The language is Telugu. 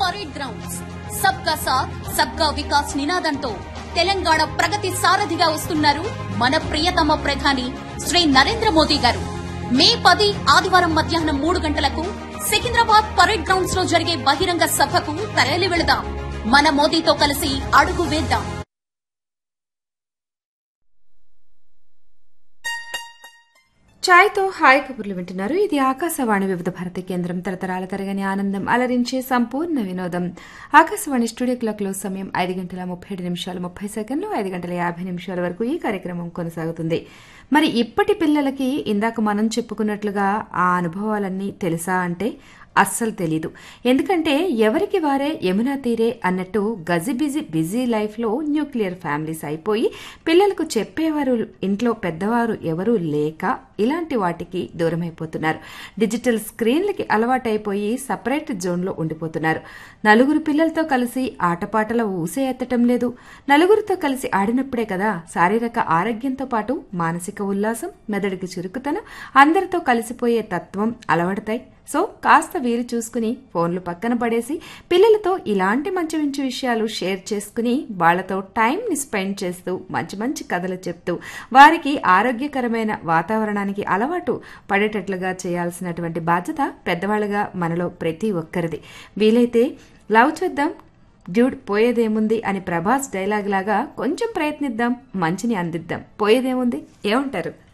పరేడ్ గ్రౌండ్స్ సబ్కా సాత్ సబ్కా వికాస్ నినాదంతో తెలంగాణ ప్రగతి సారథిగా వస్తున్నారు మన ప్రియతమ ప్రధాని శ్రీ నరేంద్ర మోదీ గారు మే పది ఆదివారం మధ్యాహ్నం మూడు గంటలకు సికింద్రాబాద్ పరేడ్ గ్రౌండ్స్ లో జరిగే బహిరంగ సభకు తరలి వెళదాం మన మోదీతో కలిసి అడుగు వేద్దాం ఛాయ్తో హాయ్ కబుర్లు వింటున్నారు ఇది ఆకాశవాణి వివిధ భారతి కేంద్రం తరతరాల తరగని ఆనందం అలరించే సంపూర్ణ వినోదం ఆకాశవాణి స్టూడియో క్లాక్ లో సమయం ఐదు గంటల ముప్పై ఏడు నిమిషాలు ముప్పై సెకండ్లు ఐదు గంటల యాభై నిమిషాల వరకు ఈ కార్యక్రమం కొనసాగుతుంది మరి ఇప్పటి పిల్లలకి ఇందాక మనం చెప్పుకున్నట్లుగా ఆ అనుభవాలన్నీ తెలుసా అంటే అస్సలు తెలీదు ఎందుకంటే ఎవరికి వారే యమునా తీరే అన్నట్టు గజిబిజి బిజీ లైఫ్లో న్యూక్లియర్ ఫ్యామిలీస్ అయిపోయి పిల్లలకు చెప్పేవారు ఇంట్లో పెద్దవారు ఎవరూ లేక ఇలాంటి వాటికి దూరమైపోతున్నారు డిజిటల్ స్క్రీన్లకి అలవాటైపోయి సపరేట్ జోన్లో ఉండిపోతున్నారు నలుగురు పిల్లలతో కలిసి ఆటపాటల ఊసే ఎత్తటం లేదు నలుగురితో కలిసి ఆడినప్పుడే కదా శారీరక ఆరోగ్యంతో పాటు మానసిక ఉల్లాసం మెదడుకి చురుకుతనం అందరితో కలిసిపోయే తత్వం అలవడతాయి సో కాస్త వీలు చూసుకుని ఫోన్లు పక్కన పడేసి పిల్లలతో ఇలాంటి మంచి మంచి విషయాలు షేర్ చేసుకుని వాళ్లతో టైంని స్పెండ్ చేస్తూ మంచి మంచి కథలు చెప్తూ వారికి ఆరోగ్యకరమైన వాతావరణానికి అలవాటు పడేటట్లుగా చేయాల్సినటువంటి బాధ్యత పెద్దవాళ్ళుగా మనలో ప్రతి ఒక్కరిది వీలైతే లవ్ చేద్దాం డ్యూడ్ పోయేదేముంది అని ప్రభాస్ డైలాగ్ లాగా కొంచెం ప్రయత్నిద్దాం మంచిని అందిద్దాం పోయేదేముంది ఏమంటారు